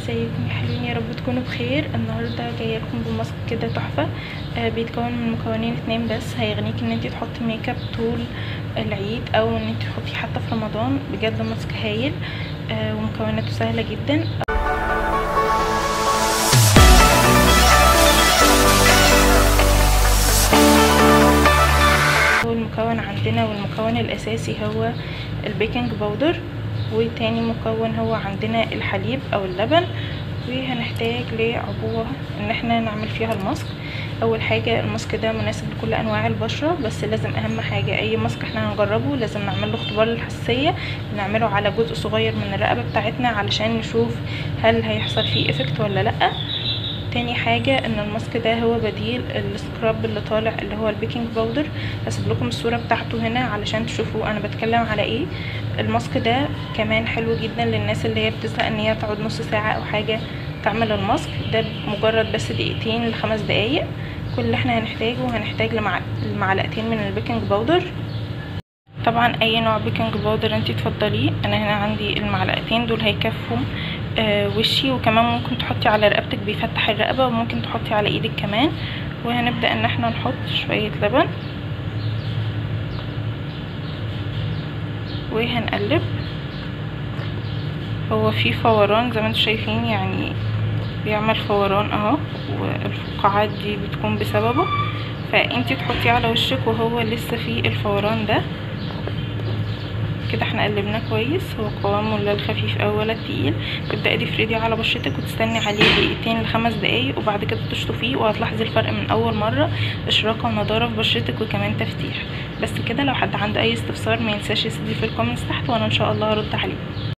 ازيكم يا حلوين يا رب تكونوا بخير النهارده جايه لكم بماسك كده تحفه آه بيتكون من مكونين اتنين بس هيغنيك ان انت تحطي ميك اب طول العيد او ان انت تحطيه حتى في رمضان بجد ماسك هايل آه ومكوناته سهله جدا اول مكون عندنا والمكون الاساسي هو البيكنج باودر وتاني مكون هو عندنا الحليب او اللبن وهنحتاج لعبوة ان احنا نعمل فيها الماسك اول حاجة الماسك ده مناسب لكل انواع البشرة بس لازم اهم حاجة اي ماسك احنا هنجربه لازم نعمل له اختبار للحساسية نعمله على جزء صغير من الرقبة بتاعتنا علشان نشوف هل هيحصل فيه افكت ولا لأ تاني حاجة ان الماسك ده هو بديل السكراب اللي طالع اللي هو البيكنج باودر هسيب لكم الصورة بتاعته هنا علشان تشوفوا انا بتكلم على ايه الماسك ده كمان حلو جدا للناس اللي هي بتزهق ان هي تقعد نص ساعة او حاجة تعمل الماسك ده مجرد بس دقيقتين لخمس دقايق كل اللي احنا هنحتاجه هنحتاج لمعلقتين من البيكنج باودر طبعا اي نوع بيكنج باودر انتي تفضليه انا هنا عندي المعلقتين دول هيكفوا آه وشي وكمان ممكن تحطي على رقبتك بيفتح الرقبه وممكن تحطي على ايدك كمان وهنبدا ان احنا نحط شويه لبن وهنقلب هو في فوران زي ما انتم شايفين يعني بيعمل فوران اهو والفقاعات دي بتكون بسببه فانتي تحطيه على وشك وهو لسه فيه الفوران ده كده احنا قلبناه كويس هو قوامه لا الخفيف او ولا التقيل تبداي تفرديه على بشرتك وتستني عليه دقيقتين لخمس دقايق وبعد كده تشطفيه وهتلاحظي الفرق من اول مره اشراقه ونضاره في بشرتك وكمان تفتيح بس كده لو حد عنده اي استفسار ما ينساش يسيب لي في الكومنتس تحت وانا ان شاء الله هرد عليه